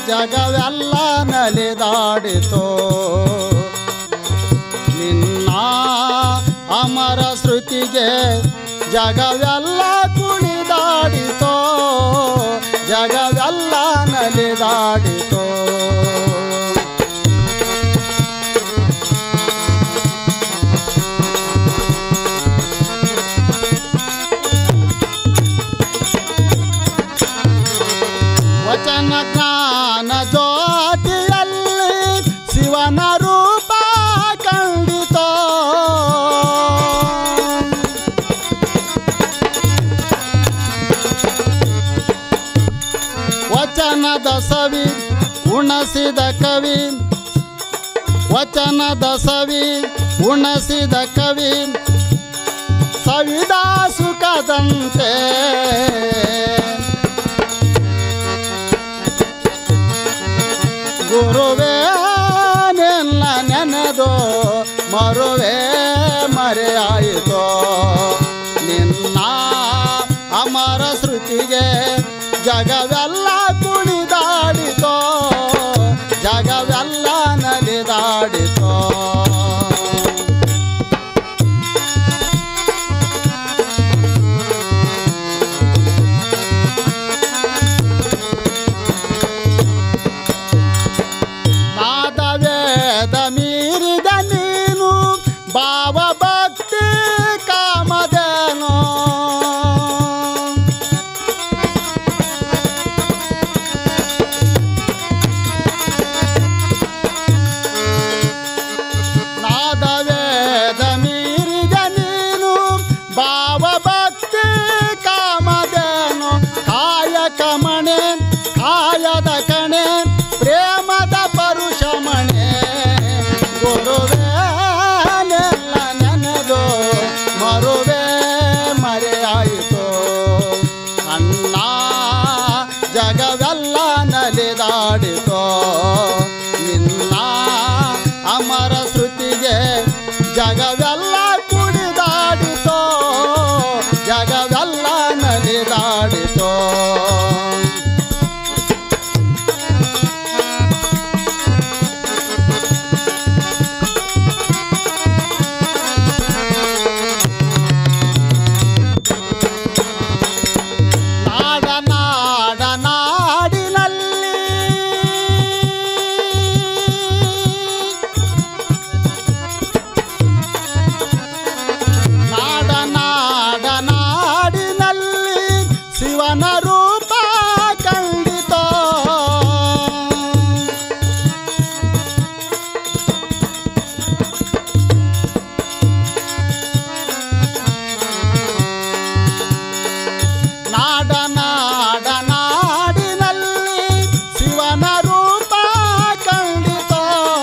ಜಗವೆಲ್ಲ ನಲಿದಾಡಿತೋ ನಿನ್ನ ಅಮರ ಶ್ರುತಿಗೆ ಜಗವೆಲ್ಲ ಕುಣಿದಾಡಿತೋ ಜಗವೆಲ್ಲ ನಲಿದಾಡಿತೋ ವಚನ ಜ್ಞಾನ ಜ್ಯೋತಿಯಲ್ಲಿ ಶಿವನ ರೂಪ ಕಂಡಿತೋ ವಚನದ ಸವಿ ಉಣಸಿದ ಕವಿ ವಚನದ ಸವಿ ಉಣಸಿದ ಕವಿ ಸವಿದ ಸುಖದಂತೆ ಗುರುವೇ ನಿನ್ನ ನೆನೆದು ಮರುವೆ ಮರೆಯಾಯಿತೋ ನಿನ್ನ ಅಮರ ಶ್ರುತಿಗೆ ಜಗವೆಲ್ಲ ಕುಣಿದಾಡಿತೋ ಜಗವೆಲ್ಲ ನಲಿದಾಡಿತೋ ನಾದ ವೇದ ಮೀರಿದ ನೀನು ಭಾವ ಭಕ್ತಿ ಕಾಮದೇನೋ ನಾದ ವೇದ ಮೀರಿದ ನೀನು ಭಾವ ಭಕ್ತಿ ಕಾಮದೇನು ಕಾಯಕ ಮಣೆ ಕಾಯದ ಕಣೆ ಪ್ರೇಮದ ಪರುಷಮಣೆ ಗುರುವೇ ನೆಲ್ಲ ನೆನೆದು ಮರುವೆ ಮರೆಯಾಯಿತು ಅಣ್ಣ ಜಗವೆಲ್ಲ ನಲಿದಾಡಿತೋ ನಿನ್ನ ಅಮರ ಶ್ರುತಿಗೆ ಜಗವೆಲ್ಲ ಕುಡಿದಾಡಿತೋ ಜಗವೆಲ್ಲ ನಲಿದಾಡಿತೋ ನಾಡ ನಾಡ ನಾಡಿನಲ್ಲಿ ನಾಡ ನಾಡ ನಾಡಿನಲ್ಲಿ ಶಿವನ ರೂಪ ಕಂಡಿತೋ ನಾಡ ನಾಡ ನಾಡಿನಲ್ಲಿ ಶಿವನ ರೂಪ ಕಂಡಿತೋ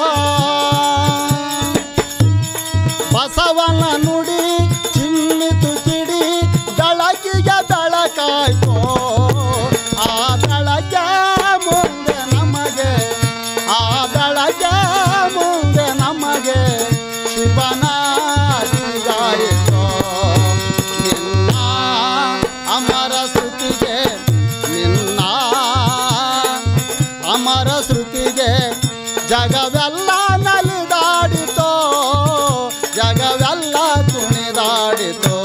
ಬಸವನ ನುಡಿ ಚಿಮ್ಮಿತು ಕಿಡಿ ಬೆಳಕಿಗೆ ಬೆಳಕಾಯ್ತೋ ಆ ಬೆಳಗ್ಗೆ ಮುಂದೆ ನಮಗೆ ಆ ಬೆಳಗ್ಗೆ ಮುಂದೆ ನಮಗೆ ಶಿವನ ದಿಗಾಯಿತೋ ನಿನ್ನ ಅಮರ ಶ್ರುತಿಗೆ ನಿನ್ನ ಅಮರ ಶ್ರುತಿಗೆ ಜಗವೆಲ್ಲ ನಲಿದಾಡಿತೋ ಜಗವೆಲ್ಲ ಕುಣಿದಾಡಿತೋ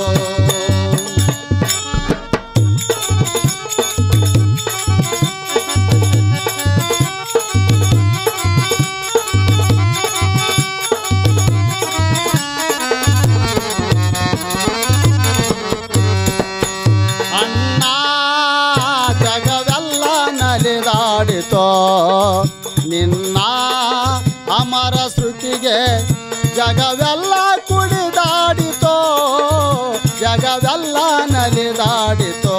ಅಣ್ಣ ಜಗವೆಲ್ಲ ನಲಿದಾಡಿತೋ ನಿನ್ನ ಅಮರ ಶ್ರುತಿಗೆ ಜಗವೆಲ್ಲ ಕುಡಿದಾಡಿತೋ ಜಗವೆಲ್ಲ ನಲಿದಾಡಿತೋ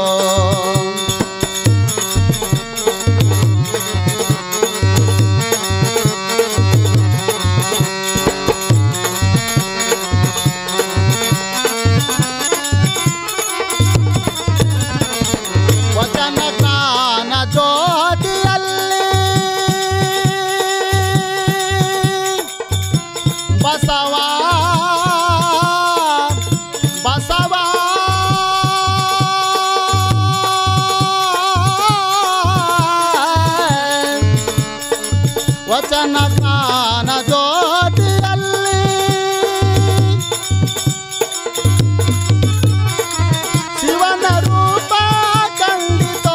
ವಚನ ಜ್ಞಾನ ಜ್ಯೋತಿಯಲ್ಲಿ ಬಸವ ವಚನ ಜ್ಞಾನ ಜ್ಯೋತಿಯಲ್ಲಿ ಶಿವನ ರೂಪ ಕಂಡಿತೋ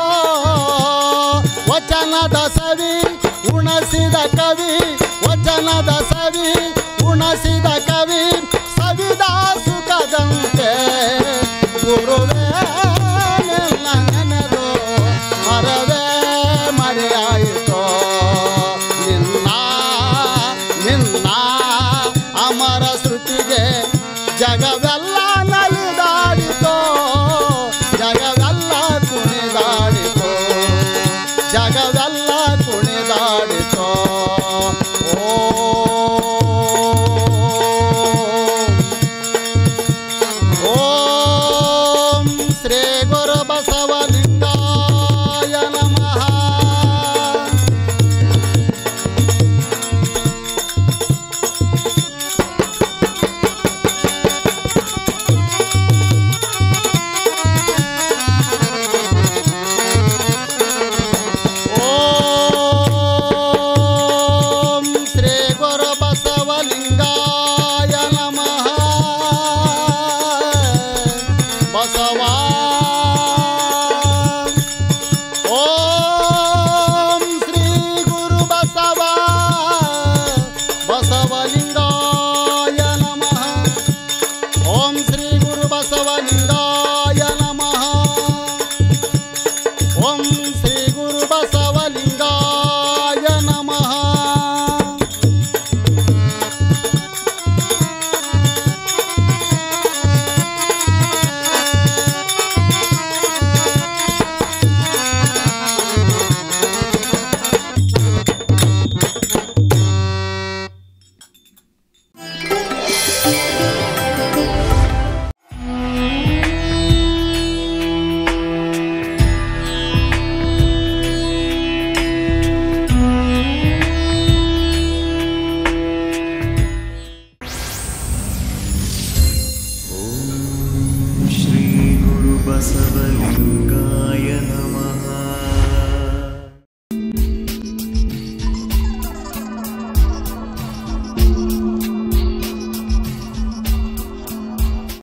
ವಚನದ ಸವಿ ಉಣಸಿದ ಕವಿ ವಚನದ ಸವಿ ಉಣಸಿದ ಕವಿ ಸವಿದ ಸುಖದಂತೆ ಗುರುವೇ ನಿನ್ನ ನೆನೆದು ಮರವೇ ಮರೆಯಾಯಿತೋ ನಿನ್ನ ನಿನ್ನ ಅಮರ ಶ್ರುತಿಗೆ ಜಗವೆಲ್ಲ ನಲಿದಾಡಿತೋ ಜಗವೆಲ್ಲ ಕುಣಿದಾಡಿತೋ ಜಗವೆಲ್ಲ ಕುಣಿ